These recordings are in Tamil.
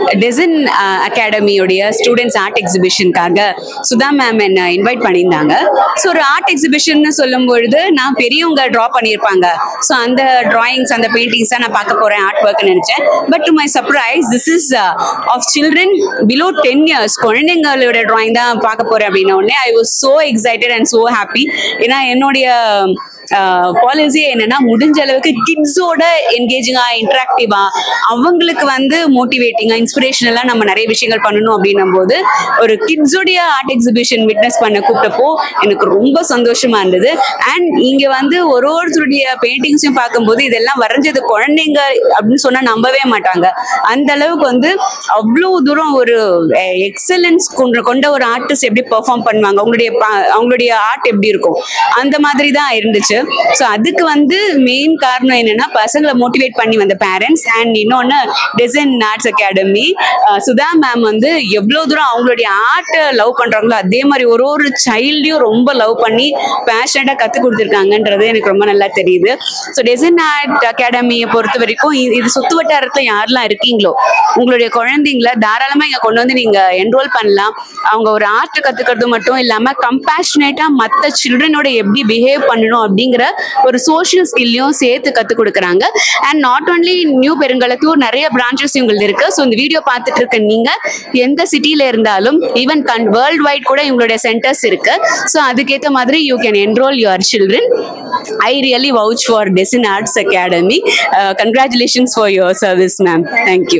டெசன் அகாடமியோடைய ஸ்டூடெண்ட்ஸ் ஆர்ட் எக்ஸிபிஷனுக்காக சுதா மேம் என்ன இன்வைட் பண்ணியிருந்தாங்க ஸோ ஒரு ஆர்ட் எக்ஸிபிஷன் சொல்லும் பொழுது நான் பெரியவங்க ட்ரா பண்ணியிருப்பாங்க ஸோ அந்த டிராயிங்ஸ் அந்த பெயிண்டிங்ஸ் தான் நான் பார்க்க போகிறேன் ஆர்ட் ஒர்க் நினச்சேன் but to my surprise this is of children below ten years குழந்தைங்களோட டிராயிங் தான் பார்க்க போகிறேன் அப்படின்ன உடனே I was so excited and so happy ஏன்னா என்னுடைய பாலிசி என்னன்னா முடிஞ்ச அளவுக்கு கிட்ஸோட என்கேஜிங்கா இன்ட்ராக்டிவா அவங்களுக்கு வந்து மோட்டிவேட்டிங்கா இன்ஸ்பிரேஷனலா நம்ம நிறைய விஷயங்கள் பண்ணணும் அப்படின்னும் போது ஒரு கிட்ஸோடைய ஆர்ட் எக்ஸிபிஷன் விட்னஸ் பண்ண கூப்பிட்டப்போ எனக்கு ரொம்ப சந்தோஷமா இருந்தது அண்ட் இங்க வந்து ஒரு ஒருத்தருடைய பெயிண்டிங்ஸையும் பார்க்கும்போது இதெல்லாம் வரைஞ்சது குழந்தைங்க அப்படின்னு சொன்னா நம்பவே மாட்டாங்க அந்த அளவுக்கு வந்து அவ்வளோ தூரம் ஒரு எக்ஸலன்ஸ் கொண்ட கொண்ட ஒரு ஆர்டிஸ்ட் எப்படி பெர்ஃபார்ம் பண்ணுவாங்க அவங்களுடைய பா- அவங்களுடைய ஆர்ட் எப்படி இருக்கும் அந்த மாதிரி தான் இருந்துச்சு ஸோ அதுக்கு வந்து மெயின் காரணம் என்னன்னா பசங்களை மோட்டிவேட் பண்ணி வந்த பேரண்ட்ஸ் அண்ட் இன்னொன்று design arts academy Sudha ma'am வந்து எவ்வளோ தூரம் அவங்களுடைய ஆர்ட்டை லவ் பண்ணுறாங்களோ அதே மாதிரி ஒரு ஒரு சைல்டையும் ரொம்ப லவ் பண்ணி பேஷனட்டாக கற்றுக் கொடுத்துருக்காங்கன்றது எனக்கு ரொம்ப நல்லா தெரியுது ஸோ டிசைன் ஆர்ட் அகாடமியை பொறுத்த வரைக்கும் இ- இது சுத்து வட்டாரத்தில் யாரெல்லாம் இருக்கீங்களோ உங்களுடைய குழந்தைங்கள தாராளமாக இங்கே கொண்டு வந்து நீங்கள் என்ரோல் பண்ணலாம் அவங்க ஒரு ஆர்ட் கற்றுக்கிறது மட்டும் இல்லாமல் கம்பேஷனேட்டாக மற்ற சில்ட்ரனோட எப்படி பிஹேவ் பண்ணணும் அப்படிங்கிற ஒரு சோஷியல் ஸ்கில்லையும் சேர்த்து கற்றுக் கொடுக்குறாங்க and not only new Perungalathur நிறைய பிரான்ச்சஸ் இவங்களுக்கு இருக்கு ஸோ இந்த வீடியோ பார்த்துட்டு இருக்க நீங்க எந்த சிட்டில இருந்தாலும் ஈவன் கன் வேர்ல்ட் வைட் கூட இவங்களுடைய சென்டர்ஸ் இருக்கு ஸோ அதுக்கேற்ற மாதிரி you can enrol your children I really vouch for design arts academy congratulations for your service ma'am thank you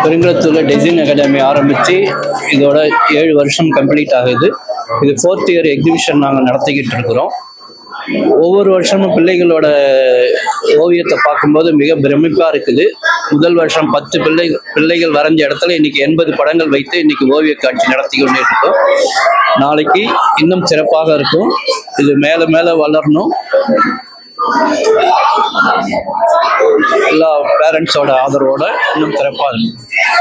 பெருங்குளத்தூரில் டிசைன் அகாடமி ஆரம்பித்து இதோட ஏழு வருஷம் கம்ப்ளீட் ஆகுது இது ஃபோர்த் இயர் எக்ஸிபிஷன் நாங்கள் நடத்திக்கிட்டு இருக்கிறோம் ஒவ்வொரு வருஷமும் பிள்ளைகளோட ஓவியத்தை பார்க்கும்போது மிக பிரமிப்பாக இருக்குது முதல் வருஷம் பத்து பிள்ளை பிள்ளைகள் வரைஞ்ச இடத்துல இன்னைக்கு எண்பது படங்கள் வைத்து இன்னைக்கு ஓவிய காட்சி நடத்தி கொண்டு இருக்கோம் நாளைக்கு இன்னும் சிறப்பாக இருக்கும் இது மேலே மேலே வளரணும் எல்லா பேரண்ட்ஸோட ஆதரவோட இன்னும் சிறப்பாக இருக்கும்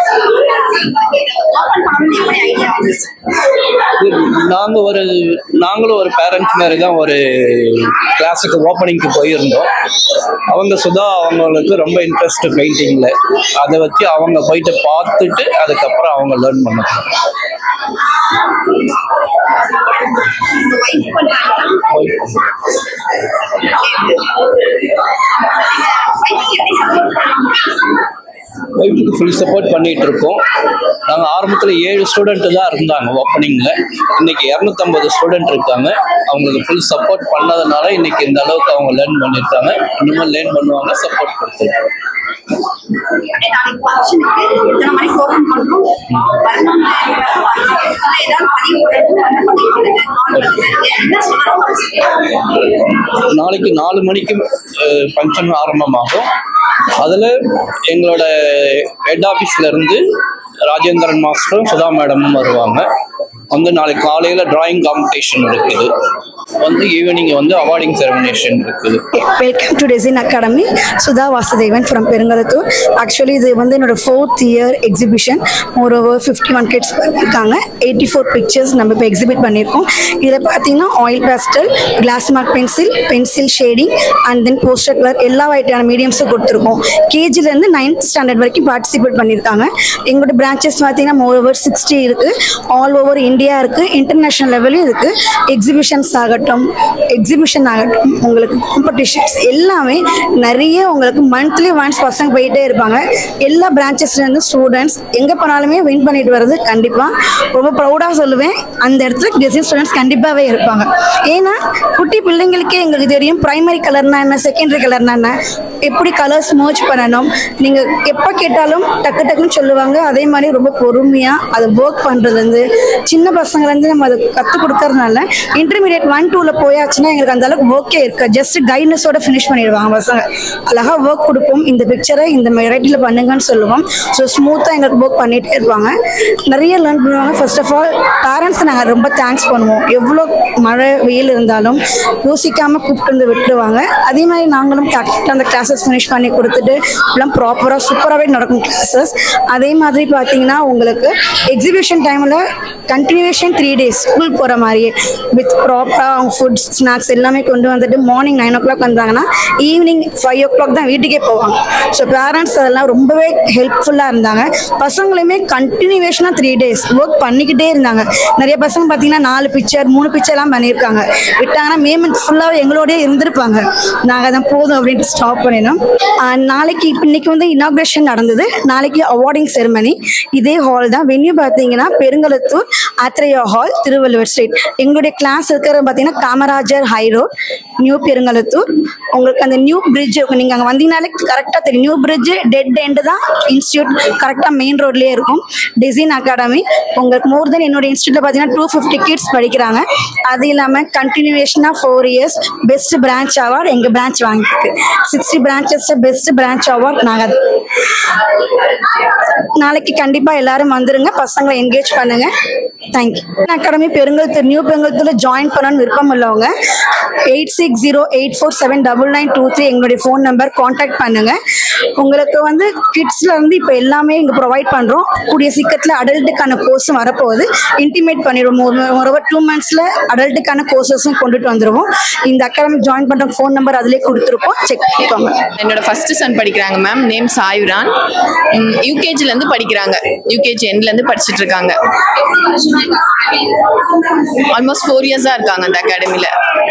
இது நாங்க ஒரு நாங்களும் ஒரு பேரண்ட்ஸ் மாதிரி தான் ஒரு கிளாஸுக்கு ஓப்பனிங்க்கு போயிருந்தோம் அவங்க சுதா அவங்களுக்கு ரொம்ப இன்ட்ரெஸ்ட் பெயிண்டிங்ல அதை வச்சு அவங்க போயிட்டு பார்த்துட்டு அதுக்கப்புறம் அவங்க லேர்ன் பண்ணாங்க ஒய்ஃபுக்கு ஃபுல் சப்போர்ட் பண்ணிட்டு இருக்கோம் நாங்கள் ஆரம்பத்தில் ஏழு ஸ்டூடெண்ட் தான் இருந்தாங்க ஓப்பனிங்கில் இன்னைக்கு இரநூத்தம்பது ஸ்டூடெண்ட் இருக்காங்க அவங்களுக்கு ஃபுல் சப்போர்ட் பண்ணதுனால இன்னைக்கு இந்த அளவுக்கு அவங்க லேர்ன் பண்ணியிருக்காங்க இன்னுமே லேர்ன் பண்ணுவாங்க சப்போர்ட் கொடுத்துருக்காங்க நாளைக்கு நாலு மணிக்கு ஃபங்க்ஷன் ஆரம்பமாகும் அதில் எங்களோட ஹெட் ஆஃபீஸ்ல இருந்து ராஜேந்திரன் மாஸ்டரும் சுதா மேடமும் வருவாங்க வந்து நாளைக்கு காலையில் டிராயிங் காம்படிஷன் இருக்குது வந்து ஈவினிங் வந்து அவார்டிங் செரமினேஷன் இருக்குது welcome to design academy Sudha Vasudevan from Perungalathur actually இது வந்து என்னோட ஃபோர்த் இயர் எக்ஸிபிஷன் ஒரு ஓவர் ஃபிஃப்டி ஒன் கிட்ஸ் பண்ணியிருக்காங்க எயிட்டி ஃபோர் பிக்சர்ஸ் நம்ம இப்போ எக்ஸிபிட் பண்ணியிருக்கோம் இதில் பார்த்தீங்கன்னா oil pastel glass mark pencil pencil shading and then poster colour எல்லா வகையான மீடியம்ஸும் கொடுத்துருக்கோம் கேஜிலேருந்து நைன்த் ஸ்டாண்டர்ட் வரைக்கும் பார்ட்டிசிபேட் பண்ணியிருக்காங்க எங்களோட பிரான்ச்சஸ் பார்த்தீங்கன்னா மோர் ஓவர் சிக்ஸ்டி இருக்குது ஆல் ஓவர் இந்தியா இருக்குது இன்டர்நேஷ்னல் லெவலையும் இருக்குது எக்ஸிபிஷன்ஸ் ஆகட்டும் எக்ஸிபிஷன் ஆகட்டும் உங்களுக்கு காம்படிஷன்ஸ் எல்லாமே நிறைய உங்களுக்கு மந்த்லி ஒன்ஸ் பசங்க போயிட்டே இருப்பாங்க எல்லா பிரான்ச்சஸ்லேருந்து ஸ்டூடெண்ட்ஸ் எங்கே போனாலுமே வின் பண்ணிட்டு வர்றது கண்டிப்பாக ரொம்ப ப்ரௌடாக சொல்லுவேன் அந்த இடத்துல டிசைன் ஸ்டூடெண்ட்ஸ் கண்டிப்பாகவே இருப்பாங்க ஏன்னா குட்டி பிள்ளைங்களுக்கே எங்களுக்கு தெரியும் ப்ரைமரி கலர்னா என்ன செகண்டரி கலர்னா என்ன எப்படி கலர்ஸ் மர்ச் பண்ணணும் நீங்கள் எப்போ கேட்டாலும் டக்கு டக்குன்னு சொல்லுவாங்க அதே மாதிரி ரொம்ப பொறுமையாக அதை ஒர்க் பண்ணுறதுலேருந்து சின்ன பசங்கலேருந்து நம்ம அதை கற்றுக் கொடுக்கறதுனால இன்டர்மீடியட் ஒன் டூவில் போயாச்சுன்னா எங்களுக்கு அந்த அளவுக்கு ஒர்க்கே இருக்கு ஜஸ்ட் கைட்னஸோட ஃபினிஷ் பண்ணிடுவாங்க பசங்க அழகாக ஒர்க் கொடுப்போம் இந்த பிக்சரை இந்த வெரைட்டியில் பண்ணுங்கன்னு சொல்லுவோம் ஸோ ஸ்மூத்தாக எங்களுக்கு ஒர்க் பண்ணிகிட்டே இருப்பாங்க நிறைய லேர்ன் பண்ணுவாங்க ஃபர்ஸ்ட் ஆஃப் ஆல் பேரண்ட்ஸ் நாங்கள் ரொம்ப தேங்க்ஸ் பண்ணுவோம் எவ்வளோ மழை வெயில் இருந்தாலும் யோசிக்காமல் கூப்பிட்டு வந்து விட்டுருவாங்க அதே மாதிரி நாங்களும் கரெக்டாக அந்த கிளாஸஸ் ஃபினிஷ் பண்ணி கொடுத்துட்டு எல்லாம் ப்ராப்பராக சூப்பராகவே நடக்கும் கிளாஸஸ் அதே மாதிரி பார்த்தீங்கன்னா உங்களுக்கு எக்ஸிபிஷன் டைமில் கண்டினியூஷன் த்ரீ டேஸ் ஸ்கூல் போகிற மாதிரியே வித் ப்ராப்பராக அவங்க ஃபுட் ஸ்நாக்ஸ் எல்லாமே கொண்டு வந்துட்டு மார்னிங் நைன் ஓ கிளாக் வந்தாங்கன்னா ஈவினிங் ஃபைவ் ஓ கிளாக் தான் வீட்டுக்கே போவாங்க ஸோ பேரண்ட்ஸ் அதெல்லாம் ரொம்பவே ஹெல்ப்ஃபுல்லாக இருந்தாங்க பசங்களுமே கண்டினியூவேஷனாக த்ரீ டேஸ் ஒர்க் பண்ணிக்கிட்டே இருந்தாங்க நிறைய பசங்க பார்த்தீங்கன்னா நாலு பிக்சர் மூணு பிக்சர்லாம் பண்ணியிருக்காங்க விட்டாங்கன்னா மே மந்த் ஃபுல்லாக எங்களோடய இருந்திருப்பாங்க நாங்கள் அதான் போதும் அப்படின்ட்டு ஸ்டாப் பண்ணினோம் அண்ட் நாளைக்கு இப்போ இன்னைக்கு வந்து இனாக்ரேஷன் நடந்தது நாளைக்கு அவார்டிங் செரிமனி இதே ஹால் தான் வென்யூ பார்த்தீங்கன்னா பெருங்கலத்தூர் ஆத்ரேயா ஹால் திருவள்ளுவர் ஸ்ட்ரீட் எங்களுடைய கிளாஸ் இருக்கிறது பார்த்தீங்கன்னா Kamarajar high road new Perungalathur உங்களுக்கு அந்த நியூ பிரிட்ஜ் நீங்கள் அங்கே வந்தீங்கனாலே கரெக்டாக தெரியும் நியூ பிரிட்ஜ் டெட் எண்டு தான் இன்ஸ்டியூட் கரெக்டாக மெயின் ரோட்லேயே இருக்கும் டிசைன் அகாடமி உங்களுக்கு மோர் தென் என்னோட இன்ஸ்டியூட்டில் பார்த்தீங்கன்னா டூ ஃபிஃப்டி கிட்ஸ் படிக்கிறாங்க அது இல்லாமல் கண்டினியூவேஷனாக four years best branch award எங்கள் பிரான்ச் வாங்கியிருக்கு sixty branches best branch award நாங்கள் நாளைக்கு கண்டிப்பாக எல்லாரும் வந்துருங்க பசங்களை என்கேஜ் பண்ணுங்க தேங்க்யூ அகாடமி பெருங்கல்தூர் நியூ பெருங்கல்தூரில் ஜாயின் பண்ணணும்னு விருப்பம் உள்ளவங்க eight six zero eight four seven double nine two three எங்களுடைய ஃபோன் நம்பர் காண்டாக்ட் பண்ணுங்க உங்களுக்கு வந்து கிட்ஸ்ல இருந்து இப்போ எல்லாமே இங்கே ப்ரொவைட் பண்ணுறோம் கூடிய சீக்கிரத்தில் அடல்ட்டுக்கான கோர்ஸும் வரப்போகுது இன்டிமேட் பண்ணிடுவோம் ஒரு ஒரு டூ மந்த்ஸில் அடல்ட்டுக்கான கோர்சஸும் கொண்டுட்டு வந்துடுவோம் இந்த அகாடமி ஜாயின் பண்ணுற ஃபோன் நம்பர் அதிலே கொடுத்துருப்போம் செக் பண்ணிக்கோங்க என்னோட ஃபர்ஸ்ட் சன் படிக்கிறாங்க மேம் நேம் சாயுரான் யூகேஜில இருந்து படிக்கிறாங்க யூகேஜி எண்ட்ல இருந்து படிச்சிட்டு இருக்காங்க ஆல்மோஸ்ட் ஃபோர் இயர்ஸா இருக்காங்க அந்த அகாடமில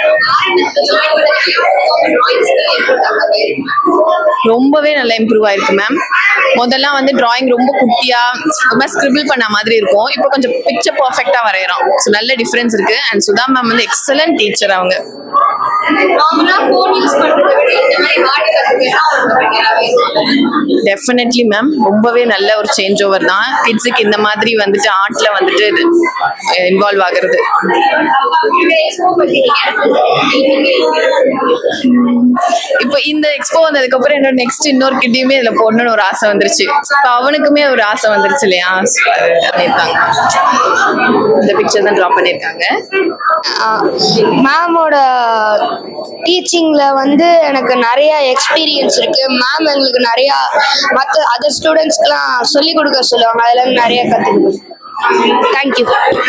ரொம்பவே நல்லா இம்ப்ரூவ் ஆயிருக்கு மேம் முதல்ல வந்து டிராயிங் ரொம்ப குட்டியா ரொம்ப ஸ்கிரிபிள் பண்ண மாதிரி இருக்கும் இப்போ கொஞ்சம் பிக்சர் பர்ஃபெக்டா வரைகிறோம் ஸோ நல்ல டிஃபரன்ஸ் இருக்கு அண்ட் சுதா மேம் வந்து எக்ஸலன்ட் டீச்சர் அவங்க டெஃபினெட்லி மேம் ரொம்பவே நல்ல ஒரு சேஞ்ச் ஓவர் தான் கிட்ஸுக்கு இந்த மாதிரி வந்துட்டு ஆர்ட்ல வந்துட்டு இன்வால்வ் ஆகுறது இப்போ இந்த எக்ஸ்போ வந்ததுக்கு அப்புறம் என்னோட நெக்ஸ்ட் இன்னொரு கிட்டையுமே இதுல போடணும்னு ஒரு ஆசை வந்துருச்சு இப்போ அவனுக்குமே ஒரு ஆசை வந்துருச்சு இல்லையா So, அது பண்ணியிருக்காங்க இந்த பிக்சர் தான் ட்ரா பண்ணியிருக்காங்க மேமோட டீச்சிங்கில் வந்து எனக்கு நிறைய எக்ஸ்பீரியன்ஸ் இருக்கு மேம் எங்களுக்கு நிறையா மற்ற அதர் ஸ்டூடெண்ட்ஸ்க்குலாம் சொல்லிக் கொடுக்க சொல்லுவாங்க அதில் இருந்து நிறைய கற்றுக்கணும் தேங்க்யூ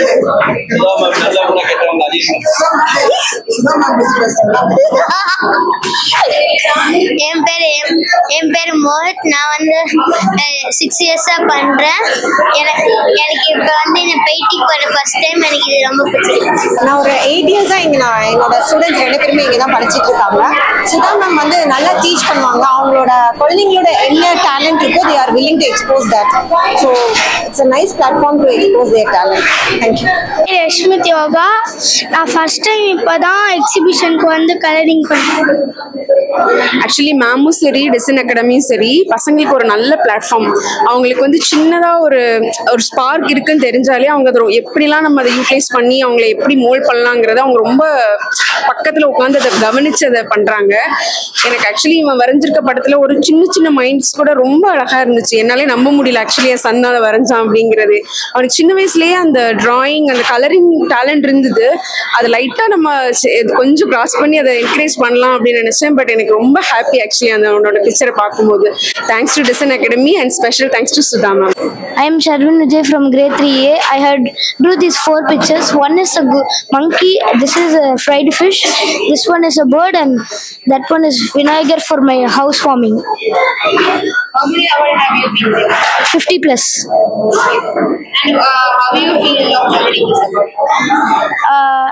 என் பேர் எம் என் பேர் மோஹித் நான் வந்து சிக்ஸ் இயர்ஸாக பண்ணுறேன் எனக்கு எனக்கு இப்போ வந்து இந்த பெயிண்டிங் பண்ண ஃபர்ஸ்ட் டைம் எனக்கு இது ரொம்ப பிடிச்சிருக்கு நான் ஒரு எயிட் இயர்ஸாக இங்கே நான் என்னோட ஸ்டூடெண்ட்ஸ் ரெண்டு பேருமே இங்கே தான் படிச்சிட்டு இருக்காங்க சுதா மேம் வந்து நல்லா டீச் பண்ணுவாங்க அவங்களோட குழந்தைங்களோட என்ன டேலண்ட் இருக்கோ they are willing to expose that so it's a nice platform to expose their talent thank you Yashmith Yoga நான் ஃபர்ஸ்ட் டைம் இப்போ தான் எக்ஸிபிஷனுக்கு வந்து கலரிங் பண்ணேன் ஆக்சுவலி மேமும் சரி டிசைன் அகாடமியும் சரி பசங்களுக்கு ஒரு நல்ல பிளாட்ஃபார்ம் அவங்களுக்கு வந்து சின்னதாக ஒரு ஒரு ஸ்பார்க் இருக்குன்னு தெரிஞ்சாலே அவங்க அதை ரொ- எப்படிலாம் நம்ம அதை யூட்டிலைஸ் பண்ணி அவங்கள எப்படி மோல்ட் பண்ணலாங்கிறத அவங்க ரொம்ப பக்கத்தில் உட்காந்து அதை கவனிச்சு அதை பண்ணுறாங்க எனக்கு ஆக்சுவலி இவன் வரைஞ்சிருக்க படத்தில் ஒரு சின்ன சின்ன மைண்ட்ஸ் கூட ரொம்ப அழகாக இருந்துச்சு என்னாலே நம்ப முடியல ஆக்சுவலி என் சன் அதை வரைஞ்சான் அப்படிங்கிறது அவனுக்கு சின்ன வயசுலேயே அந்த டிராயிங் அந்த கலரிங் டேலண்ட் இருந்தது அது லைட்டாக நம்ம சே- இது கொஞ்சம் கிராஸ் பண்ணி அதை என்கரேஜ் பண்ணலாம் அப்படின்னு நினைச்சேன் பட் எனக்கு ரொம்ப ஹாப்பி ஆக்சுவலி அந்த உன்னோட பிக்சரை பார்க்கும்போது thanks to design academy and special thanks to Sudha ma'am I am Sharvin Vijay from grade 3A. I had drew these four pictures. One is a go- monkey, this is a fried fish, this one is a bird, and that one is Vinayagar for my housewarming. How many hours have you been there? 50 plus. And uh, how do you feel about coloring? Uh,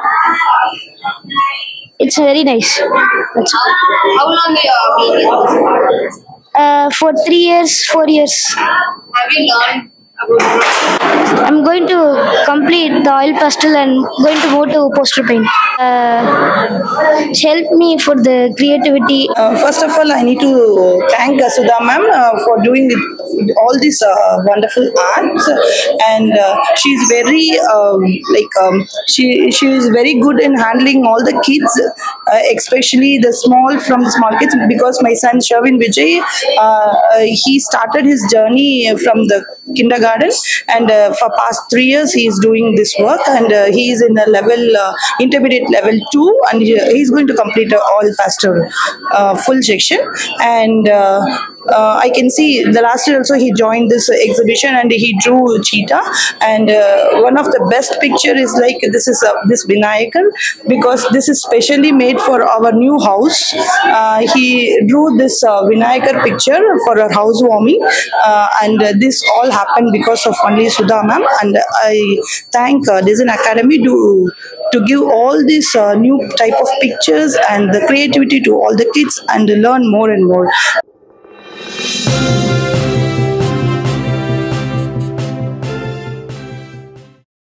it's very nice. That's all. How long you have been here? Uh, for three years, four years. Have you learned about I'm going to complete the oil pastel and going to go to poster paint. Uh, it's helped me for the creativity Uh, first of all, I need to thank uh, Sudha ma'am uh, for doing it, all these uh, wonderful arts, and uh, she's very um, like um, she she is very good in handling all the kids, uh, especially the small from the small kids. Because my son Sherwin Vijay, uh, uh, he started his journey from the kindergarten, and uh, for past three years he is doing this work, and uh, he is in the level uh, intermediate level two, and he, he's going to complete uh, all pastor uh, full section and uh, uh, I can see the last year also he joined this uh, exhibition and he drew cheetah and uh, one of the best picture is like this is uh, this Vinayakar because this is specially made for our new house uh, he drew this uh, Vinayakar picture for our housewarming uh, and uh, this all happened because of only Sudha ma'am and I thank uh, Design Academy to to give all these uh, new type of pictures and the creativity to all the kids and learn more and more